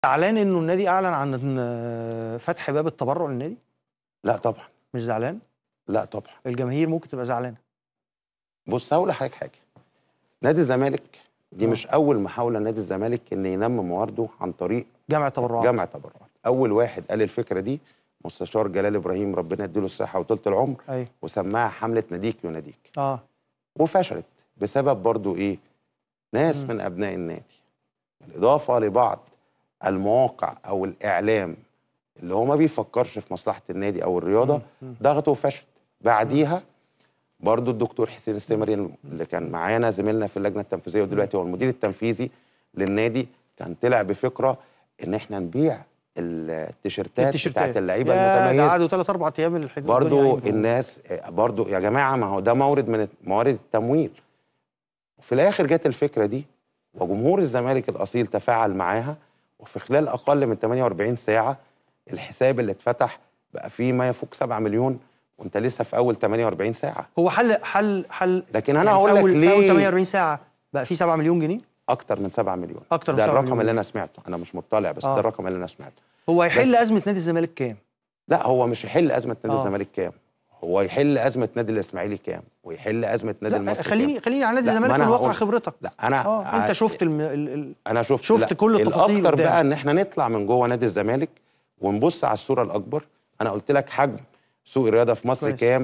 زعلان انه النادي اعلن عن آه، فتح باب التبرع للنادي لا طبعا مش زعلان لا طبعا الجماهير ممكن تبقى زعلانه بص هقول لحضرتك حاجه نادي الزمالك دي آه. مش اول محاوله نادي الزمالك ان ينمي موارده عن طريق جمع التبرعات جمع تبرعات اول واحد قال الفكره دي مستشار جلال ابراهيم ربنا يديله الصحه وطولة العمر ايوه وسماها حمله ناديك يناديك اه وفشلت بسبب برضو ايه ناس مم. من ابناء النادي بالاضافه لبعض المواقع او الاعلام اللي هو ما بيفكرش في مصلحه النادي او الرياضه مم. مم. ضغطوا وفشلت بعديها برضو الدكتور حسين السمري اللي كان معانا زميلنا في اللجنه التنفيذيه ودلوقتي هو المدير التنفيذي للنادي كان طلع بفكره ان احنا نبيع التيشيرتات التيشيرتات بتاعت اللعيبه يا ده المتميزه قعدوا ثلاث اربع ايام الحاجات برضو الناس برضو يا جماعه ما هو ده مورد من موارد التمويل وفي الاخر جت الفكره دي وجمهور الزمالك الاصيل تفاعل معاها وفي خلال اقل من 48 ساعه الحساب اللي اتفتح بقى فيه ما يفوق 7 مليون وانت لسه في اول 48 ساعه هو حل حل حل لكن انا يعني هقول في لك اول في اول ليه 48 ساعه بقى في 7 مليون جنيه اكتر من 7 مليون اكتر من ده 7 الرقم مليون اللي جنيه. انا سمعته انا مش مطلع بس آه. ده الرقم اللي انا سمعته هو هيحل بس- ازمه نادي الزمالك كام لا هو مش يحل ازمه نادي آه. الزمالك كام هو يحل ازمه نادي الاسماعيلي كام ويحل ازمه نادي لا المصري خليني كام خليني على نادي لا، الزمالك ما أنا من واقع هقول- خبرتك لا انا اه انت ع- شفت الم... ال... ال... انا شفت شفت لا، كل التفاصيل الاكتر قدام. بقى ان احنا نطلع من جوه نادي الزمالك ونبص على الصوره الاكبر انا قلت لك حجم سوق الرياضه في مصر كويس. كام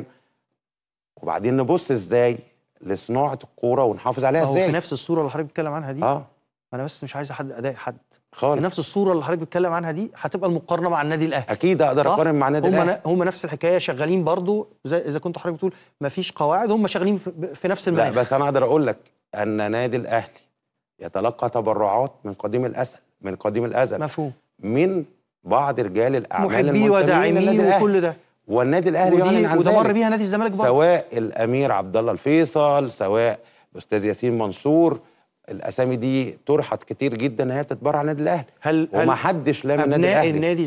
وبعدين نبص ازاي لصناعه الكوره ونحافظ عليها اهو في ازاي نفس الصوره اللي حضرتك بتتكلم عنها دي اه انا بس مش عايز حد اداء حد في خالص نفس الصوره اللي حضرتك بتتكلم عنها دي هتبقى المقارنه مع النادي الاهلي اكيد اقدر صح؟ اقارن مع نادي هم الاهلي ن- هم نفس الحكايه شغالين برضو زي اذا كنت حضرتك بتقول ما فيش قواعد هم شغالين في, في نفس لا المناخ بس انا اقدر اقول لك ان نادي الاهلي يتلقى تبرعات من قديم الازل من قديم الازل مفهوم من بعض رجال الاعمال محبيه المنتمين للنادي وداعميه الأهلي. وكل ده والنادي الاهلي يعلن ودي عن وده مر ذلك. بيها نادي الزمالك برضه سواء الامير عبد الله الفيصل سواء الاستاذ ياسين منصور الاسامي دي طرحت كتير جدا ان هي تتبرع النادي الاهلي هل وما هل حدش لام النادي ابناء الاهلي النادي